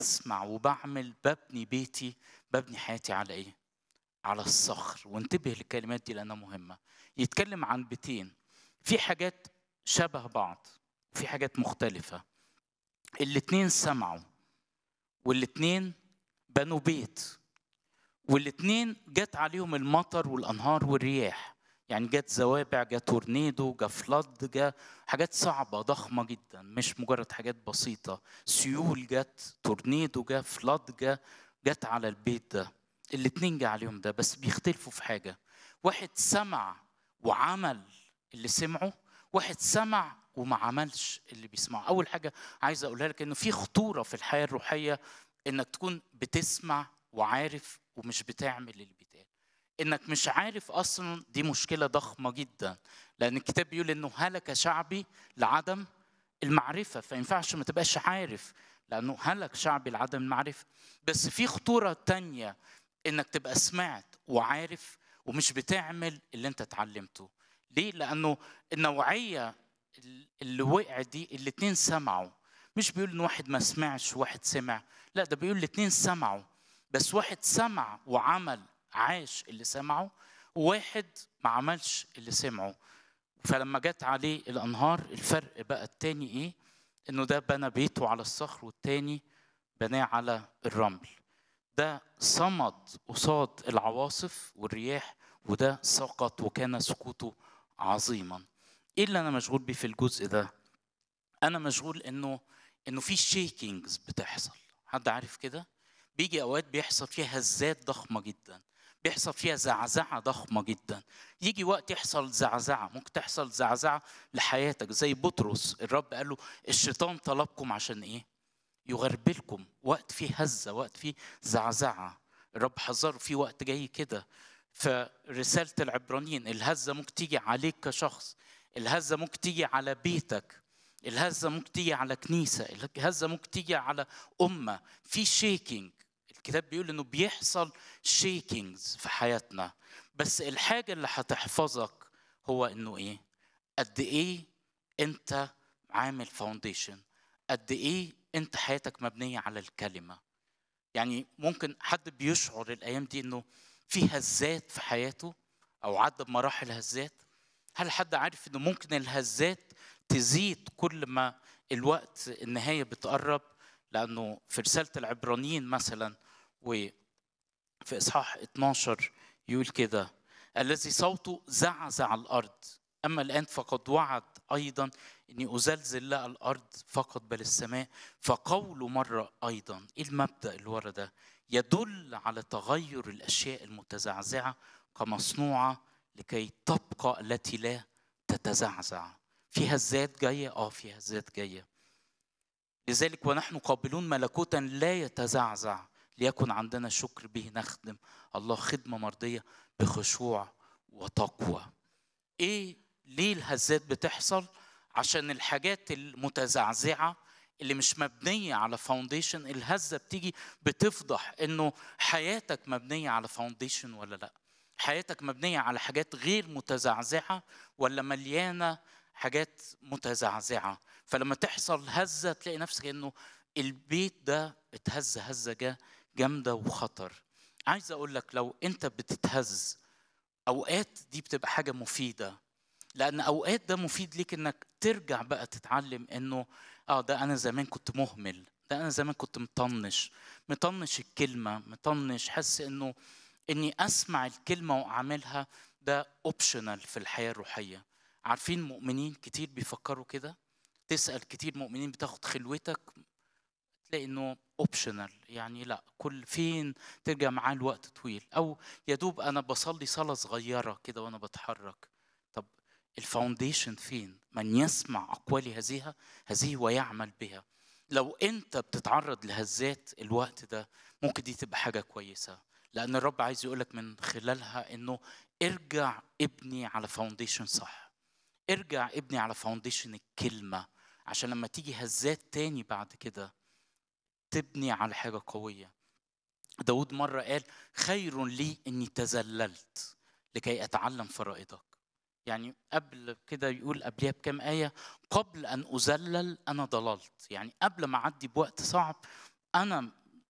بسمع وبعمل ببني بيتي ببني حياتي على ايه على الصخر وانتبه للكلمات دي لانها مهمه يتكلم عن بيتين في حاجات شبه بعض وفي حاجات مختلفه الاتنين سمعوا والاتنين بنوا بيت والاتنين جت عليهم المطر والانهار والرياح يعني جت زوابع جت تورنيدو جا فلاد جا حاجات صعبه ضخمه جدا مش مجرد حاجات بسيطه سيول جت تورنيدو جا فلاد جا جت على البيت ده الاتنين جه عليهم ده بس بيختلفوا في حاجه واحد سمع وعمل اللي سمعه واحد سمع وما عملش اللي بيسمعه اول حاجه عايز اقولها لك انه في خطوره في الحياه الروحيه انك تكون بتسمع وعارف ومش بتعمل اللي بيتقال انك مش عارف اصلا دي مشكله ضخمه جدا لان الكتاب بيقول انه هلك شعبي لعدم المعرفه فما ينفعش ما تبقاش عارف لانه هلك شعبي لعدم المعرفه بس في خطوره تانية انك تبقى سمعت وعارف ومش بتعمل اللي انت اتعلمته ليه لانه النوعيه اللي وقع دي الاتنين سمعوا مش بيقول ان واحد ما سمعش وواحد سمع لا ده بيقول الاتنين سمعوا بس واحد سمع وعمل عاش اللي سمعه وواحد ما عملش اللي سمعه فلما جت عليه الانهار الفرق بقى التاني ايه انه ده بنى بيته على الصخر والتاني بناه على الرمل ده صمد قصاد العواصف والرياح وده سقط وكان سقوطه عظيما ايه اللي انا مشغول بيه في الجزء ده انا مشغول انه انه في شيكينجز بتحصل حد عارف كده بيجي اوقات بيحصل فيها هزات ضخمه جدا بيحصل فيها زعزعه ضخمه جدا يجي وقت يحصل زعزعه ممكن تحصل زعزعه لحياتك زي بطرس الرب قال له الشيطان طلبكم عشان ايه يغربلكم وقت فيه هزه وقت فيه زعزعه الرب حذر في وقت جاي كده فرساله العبرانيين الهزه ممكن تيجي عليك كشخص الهزه ممكن تيجي على بيتك الهزه ممكن تيجي على كنيسه الهزه ممكن تيجي على امه في شيكينج الكتاب بيقول انه بيحصل شيكينجز في حياتنا بس الحاجه اللي هتحفظك هو انه ايه قد ايه انت عامل فاونديشن قد ايه انت حياتك مبنيه على الكلمه يعني ممكن حد بيشعر الايام دي انه في هزات في حياته او عدى بمراحل هزات هل حد عارف انه ممكن الهزات تزيد كل ما الوقت النهايه بتقرب لانه في رساله العبرانيين مثلا وفي اصحاح 12 يقول كده الذي صوته زعزع الارض اما الان فقد وعد ايضا اني ازلزل لا الارض فقط بل السماء فقوله مره ايضا ايه المبدا اللي ورا ده يدل على تغير الاشياء المتزعزعه كمصنوعه لكي تبقى التي لا تتزعزع في هزات جايه اه في هزات جايه لذلك ونحن قابلون ملكوتا لا يتزعزع ليكن عندنا شكر به نخدم الله خدمه مرضيه بخشوع وتقوى ايه ليه الهزات بتحصل عشان الحاجات المتزعزعه اللي مش مبنيه على فاونديشن الهزه بتيجي بتفضح انه حياتك مبنيه على فاونديشن ولا لا حياتك مبنيه على حاجات غير متزعزعه ولا مليانه حاجات متزعزعه فلما تحصل هزه تلاقي نفسك انه البيت ده اتهز هزه جامده وخطر عايز اقول لك لو انت بتتهز اوقات دي بتبقى حاجه مفيده لان اوقات ده مفيد ليك انك ترجع بقى تتعلم انه اه ده انا زمان كنت مهمل ده انا زمان كنت مطنش مطنش الكلمه مطنش حاسس انه اني اسمع الكلمه واعملها ده اوبشنال في الحياه الروحيه عارفين مؤمنين كتير بيفكروا كده تسال كتير مؤمنين بتاخد خلوتك تلاقي انه اوبشنال يعني لا كل فين ترجع معاه الوقت طويل او يا دوب انا بصلي صلاه صغيره كده وانا بتحرك طب الفاونديشن فين من يسمع اقوالي هذه هذه ويعمل بها لو انت بتتعرض لهزات الوقت ده ممكن دي تبقى حاجه كويسه لان الرب عايز يقولك من خلالها انه ارجع ابني على فاونديشن صح ارجع ابني على فاونديشن الكلمه عشان لما تيجي هزات تاني بعد كده تبني على حاجه قويه داود مرة قال خير لي اني تذللت لكي اتعلم فرائضك يعني قبل كده يقول قبلها بكام آية قبل أن أذلل أنا ضللت يعني قبل ما أعدي بوقت صعب انا